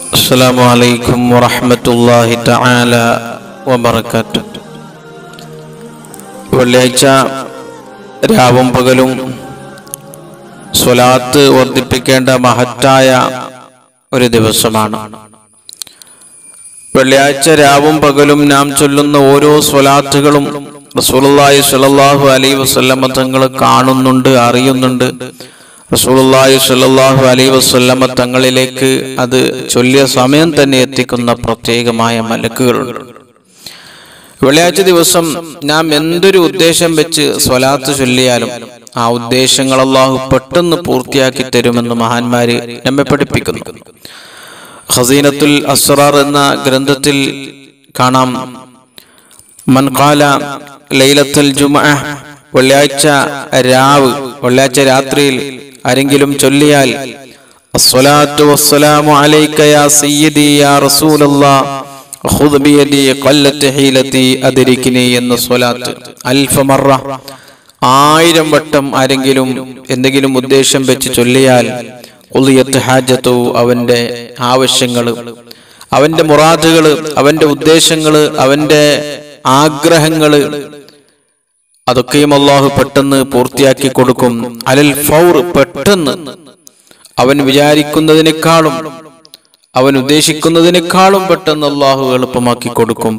السلام عليكم ورحمة الله تعالى وبركاته വെള്ളിയാഴ്ച രാവും പകലും സ്വലാത്ത് വർദ്ധിപ്പിക്കേണ്ട മഹത്തായ ഒരു ദിവസമാണ് വെള്ളിയാഴ്ച രാവും പകലും നാം ചൊല്ലുന്ന ഓരോ സ്വലാത്തുകളും റസൂലുള്ളാഹി സ്വല്ലല്ലാഹു അലൈഹി വസല്ലമ തങ്ങൾ കാണുന്നുണ്ട് അറിയുന്നുണ്ട് റസൂലുള്ളാഹി സ്വല്ലല്ലാഹു അലൈഹി വസല്ലമ തങ്ങളിലേക്ക് അത് ചൊല്ലിയ സമയം തന്നെ എത്തിക്കുന്ന പ്രത്യേകമായ മലക്കുകളുണ്ട് വെള്ളിയാഴ്ച ദിവസം നാം എന്തൊരു ഉദ്ദേശം വെച്ച് സ്വലാത്ത് ചൊല്ലിയാലും ആ ഉദ്ദേശങ്ങൾ അള്ളാഹു പെട്ടെന്ന് പൂർത്തിയാക്കി തരുമെന്ന് മഹാന്മാര് നമ്മെ പഠിപ്പിക്കുന്നു ഖസീനത്തുൽ അസ്റാർ എന്ന ഗ്രന്ഥത്തിൽ കാണാം മൻകാല ലൈലത്തുൽ ജുമഅ വെള്ളിയാഴ്ച രാവ് വെള്ളിയാഴ്ച രാത്രിയിൽ ആരെങ്കിലും ചൊല്ലിയാൽ അസ്സലാത്തു വസ്സലാമു അലൈക യാ സയ്യിദി യാ റസൂലല്ലാഹ് ഖുദ് ബിയദി ഖല്ലത്ത് ഹീലതി അദ്രിക്നി എന്ന സ്വലാത്ത് അൽഫ മറ ആയിരം വട്ടം ആരെങ്കിലും എന്തെങ്കിലും ഉദ്ദേശം വെച്ച് ചൊല്ലിയാൽ ഉളിയത്ത് ഹാജത്തു അവന്റെ ആവശ്യങ്ങൾ അവന്റെ മുറാദുകള് അവന്റെ ഉദ്ദേശങ്ങള് അവന്റെ ആഗ്രഹങ്ങള് അതൊക്കെയും അള്ളാഹു പെട്ടെന്ന് പൂർത്തിയാക്കി കൊടുക്കും അലൽ ഫൗർ പെട്ടെന്ന് അവൻ വിചാരിക്കുന്നതിനേക്കാളും അവൻ ഉദ്ദേശിക്കുന്നതിനേക്കാളും പെട്ടെന്ന് അള്ളാഹു എളുപ്പമാക്കി കൊടുക്കും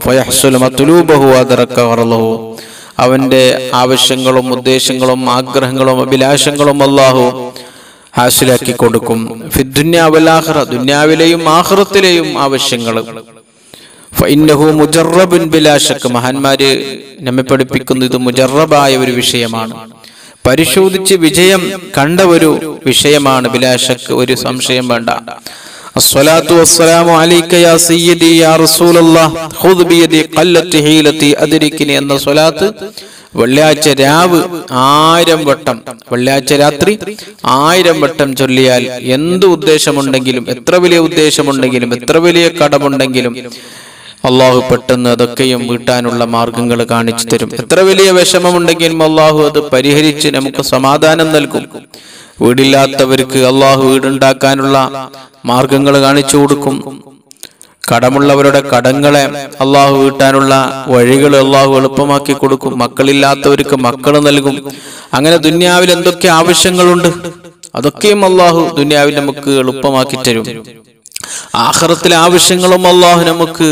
അവന്റെ ആവശ്യങ്ങളും ഉദ്ദേശങ്ങളും ആഗ്രഹങ്ങളും അഭിലാഷങ്ങളും അള്ളാഹു ഹാസിലാക്കി കൊടുക്കും ഫിദ്ദുന്യാവലാഹ്റ ദുന്യാവിലെയും ആഹ്റത്തിലെയും ആവശ്യങ്ങൾ ഫഇന്നഹു മുജറബുൻ ബിലാശക്ക് മഹാന്മാര് നമ്മെ പഠിപ്പിക്കുന്ന ഇത് മുജറബായ ഒരു വിഷയമാണ് പരിശോധിച്ച് വിജയം കണ്ട ഒരു വിഷയമാണ് ബിലാശക്ക് ഒരു സംശയം വേണ്ട അസ്സലാത്തു വസ്സലാമു അലൈക യാ സയ്യിദി യാ റസൂലല്ലാഹ് ഖുദ് ബിയദി ഖല്ലത്തി ഹീലത്തി അദ്രിക്കിനി എന്ന സ്വലാത്ത് വെള്ളിയാഴ്ച രാവ് ആയിരം വട്ടം വെള്ളിയാഴ്ച രാത്രി ആയിരം വട്ടം ചൊല്ലിയാൽ എന്ത് ഉദ്ദേശമുണ്ടെങ്കിലും എത്ര വലിയ ഉദ്ദേശമുണ്ടെങ്കിലും എത്ര വലിയ കടമുണ്ടെങ്കിലും അള്ളാഹു പെട്ടെന്ന് അതൊക്കെയും വീട്ടാനുള്ള മാർഗങ്ങൾ കാണിച്ചു തരും എത്ര വലിയ വിഷമമുണ്ടെങ്കിലും അള്ളാഹു അത് പരിഹരിച്ച് നമുക്ക് സമാധാനം നൽകും വീടില്ലാത്തവർക്ക് അള്ളാഹു വീടുണ്ടാക്കാനുള്ള മാർഗങ്ങൾ കാണിച്ചു കൊടുക്കും കടമുള്ളവരുടെ കടങ്ങളെ അള്ളാഹു വീട്ടാനുള്ള വഴികൾ അള്ളാഹു എളുപ്പമാക്കി കൊടുക്കും മക്കളില്ലാത്തവർക്ക് മക്കൾ നൽകും അങ്ങനെ ദുന്യാവിൽ എന്തൊക്കെ ആവശ്യങ്ങളുണ്ട് അതൊക്കെയും അള്ളാഹു ദുന്യാവിൽ നമുക്ക് എളുപ്പമാക്കി തരും ആഹ്റത്തിലെ ആവശ്യങ്ങളും അള്ളാഹു നമുക്ക്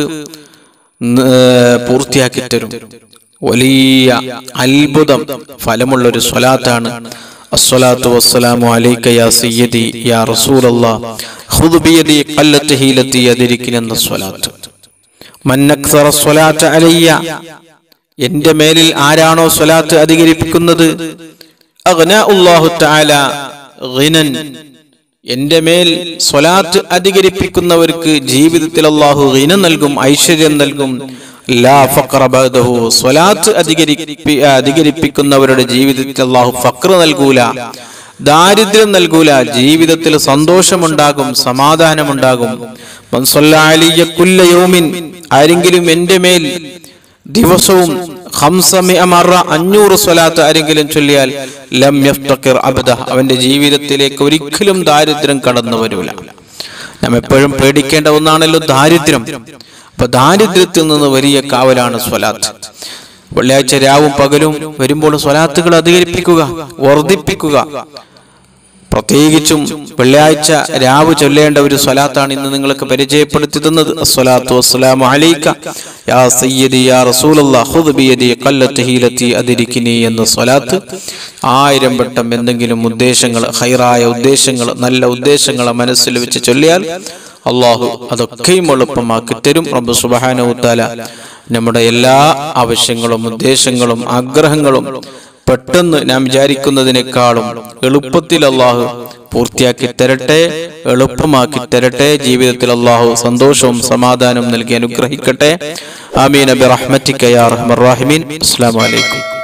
പൂർത്തിയാക്കി തരും വലിയ അത്ഭുതം ഫലമുള്ള ഒരു സ്വലാത്താണ് അസ്സലാത്തു വസ്സലാമു അലൈക യാ സയ്യിദി യാ റസൂലല്ലാഹ് ഖുദ് ബിയദി ഖല്ലത്ത് ഹീലത്തി യദ്രിക്കിൻ എന്ന സ്വലാത്ത് മൻ അക്സറ സ്വലാത്ത് അലയ്യ എന്റെ മേലിൽ ആരാണോ സ്വലാത്ത് അധികരിപ്പിക്കുന്നത് അഗ്നാ അല്ലാഹു തആല ഗിനൻ എന്റെ മേൽ സ്വലാത്ത് അധികരിപ്പിക്കുന്നവർക്ക് ജീവിതത്തിൽ അള്ളാഹു ഗിന നൽകും ഐശ്വര്യം നൽകും ലാ ഫഖറ ബഅദഹു സ്വലാത്ത് അധികരിപ്പി അധികരിപ്പിക്കുന്നവരുടെ ജീവിതത്തിൽ അള്ളാഹു ഫക്ർ നൽകൂല ദാരിദ്ര്യം നൽകൂല ജീവിതത്തിൽ സന്തോഷമുണ്ടാകും സമാധാനമുണ്ടാകും മൻ സ്വല്ല അലിയ കുല്ല യൗമിൻ ആരെങ്കിലും എന്റെ മേൽ ദിവസവും മറ അഞ്ഞൂറ് സ്വലാത്ത് ആരെങ്കിലും ചൊല്ലിയാൽ ലം യഫ്തഖിർ അബദ അവന്റെ ജീവിതത്തിലേക്ക് ഒരിക്കലും ദാരിദ്ര്യം കടന്നു വരൂല നാം എപ്പോഴും പേടിക്കേണ്ട ഒന്നാണല്ലോ ദാരിദ്ര്യം അപ്പൊ ദാരിദ്ര്യത്തിൽ നിന്ന് വലിയ കാവലാണ് സ്വലാത്ത് വെള്ളിയാഴ്ച രാവും പകലും വരുമ്പോൾ സ്വലാത്തുകൾ അധികരിപ്പിക്കുക വർദ്ധിപ്പിക്കുക പ്രത്യേകിച്ചും വെള്ളിയാഴ്ച രാവ് ചൊല്ലേണ്ട ഒരു സ്വലാത്താണ് ഇന്ന് നിങ്ങൾക്ക് പരിചയപ്പെടുത്തി തന്നത് അസ്സലാത്തു വസ്സലാമു അലൈക യാ സയ്യിദി യാ റസൂലല്ലാഹ് ഖുദ് ബിയദി ഖല്ലത്ത് ഹീലത്തി അദിരിക്കിനി എന്ന സ്വലാത്ത് ആയിരം വട്ടം എന്തെങ്കിലും ഉദ്ദേശങ്ങൾ ഹൈറായ ഉദ്ദേശങ്ങൾ നല്ല ഉദ്ദേശങ്ങൾ മനസ്സിൽ വെച്ച് ചൊല്ലിയാൽ അള്ളാഹു അതൊക്കെയും എളുപ്പമാക്കി തരും റബ്ബ് സുബ്ഹാനഹു തആല നമ്മുടെ എല്ലാ ആവശ്യങ്ങളും ഉദ്ദേശങ്ങളും ആഗ്രഹങ്ങളും പെട്ടെന്ന് നാം വിചാരിക്കുന്നതിനേക്കാളും എളുപ്പത്തിൽ അള്ളാഹു പൂർത്തിയാക്കി തരട്ടെ എളുപ്പമാക്കി തരട്ടെ ജീവിതത്തിൽ അള്ളാഹു സന്തോഷവും സമാധാനവും നൽകി അനുഗ്രഹിക്കട്ടെ ആമീൻ അബി റഹ്മത്തിക്കയാ റഹ്മർ റഹീമീൻ അസ്സലാമു അലൈക്കും